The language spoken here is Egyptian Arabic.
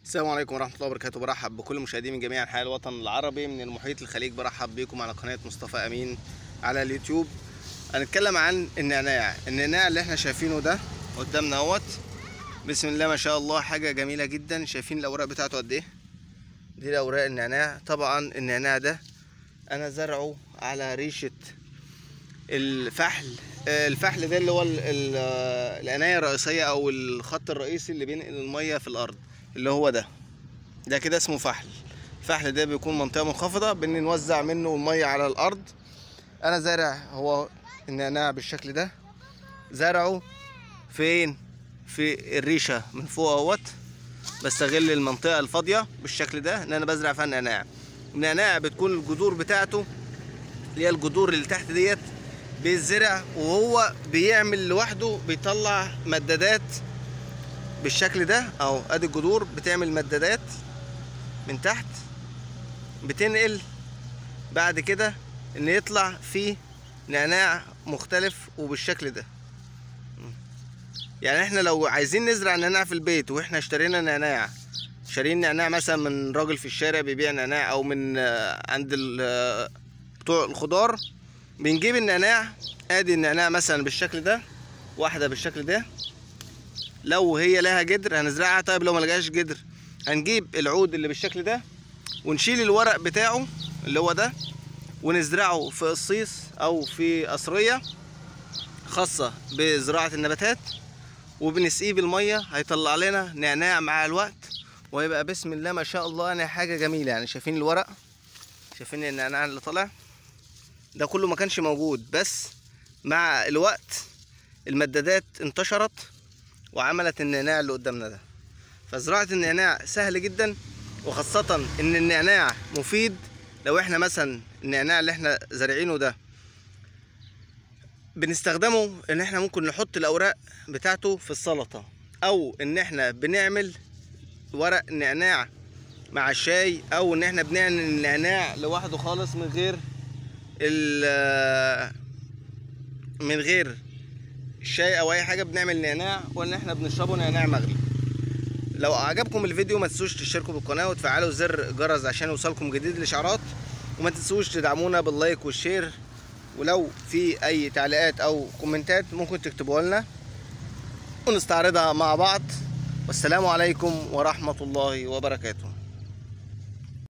السلام عليكم ورحمة الله وبركاته برحب بكل مشاهدي من جميع أنحاء الوطن العربي من المحيط الخليج برحب بكم على قناة مصطفى أمين على اليوتيوب هنتكلم عن النعناع النعناع اللي احنا شايفينه ده قدامنا اهوت بسم الله ما شاء الله حاجة جميلة جدا شايفين الأوراق بتاعته قد إيه دي الأوراق النعناع طبعا النعناع ده أنا زرعه على ريشة الفحل آه، الفحل ده اللي هو ال- ال- آه، العناية الرئيسية أو الخط الرئيسي اللي بينقل المية في الأرض اللي هو ده ده كده اسمه فحل الفحل ده بيكون منطقة منخفضة بنوزع منه المية على الأرض أنا زارع هو النعناع بالشكل ده زرعه فين في الريشة من فوق اهوت بستغل المنطقة الفاضية بالشكل ده إن أنا بزرع فيها النعناع النعناع بتكون الجذور بتاعته اللي هي الجذور اللي تحت ديت بيتزرع وهو بيعمل لوحده بيطلع مدادات بالشكل ده اهو ادي الجذور بتعمل مدادات من تحت بتنقل بعد كده ان يطلع فيه نعناع مختلف وبالشكل ده يعني احنا لو عايزين نزرع نعناع في البيت واحنا اشترينا نعناع شارين نعناع مثلا من راجل في الشارع بيبيع نعناع او من آه، عند ال- آه، بتوع الخضار بنجيب النعناع ادي النعناع مثلا بالشكل ده واحده بالشكل ده لو هي لها جدر هنزرعها طيب لو ما لقاش جدر هنجيب العود اللي بالشكل ده ونشيل الورق بتاعه اللي هو ده ونزرعه في قصيص او في قصريه خاصه بزراعه النباتات وبنسقيه بالميه هيطلع لنا نعناع مع الوقت وهيبقى بسم الله ما شاء الله يعني حاجه جميله يعني شايفين الورق شايفين النعناع اللي طالع ده كله ما كانش موجود بس مع الوقت المدادات انتشرت وعملت النعناع اللي قدامنا ده فزراعة النعناع سهل جدا وخاصة ان النعناع مفيد لو احنا مثلا النعناع اللي احنا زارعينه ده بنستخدمه ان احنا ممكن نحط الاوراق بتاعته في السلطة او ان احنا بنعمل ورق نعناع مع الشاي او ان احنا بنعمل النعناع لوحده خالص من غير ال من غير الشاي او اي حاجه بنعمل نعناع وان احنا بنشربه نعناع مغلي لو عجبكم الفيديو ما تنسوش تشتركوا بالقناه وتفعلوا زر الجرس عشان يوصلكم جديد الاشعارات وما تنسوش تدعمونا باللايك والشير ولو في اي تعليقات او كومنتات ممكن تكتبوها لنا ونستعرضها مع بعض والسلام عليكم ورحمه الله وبركاته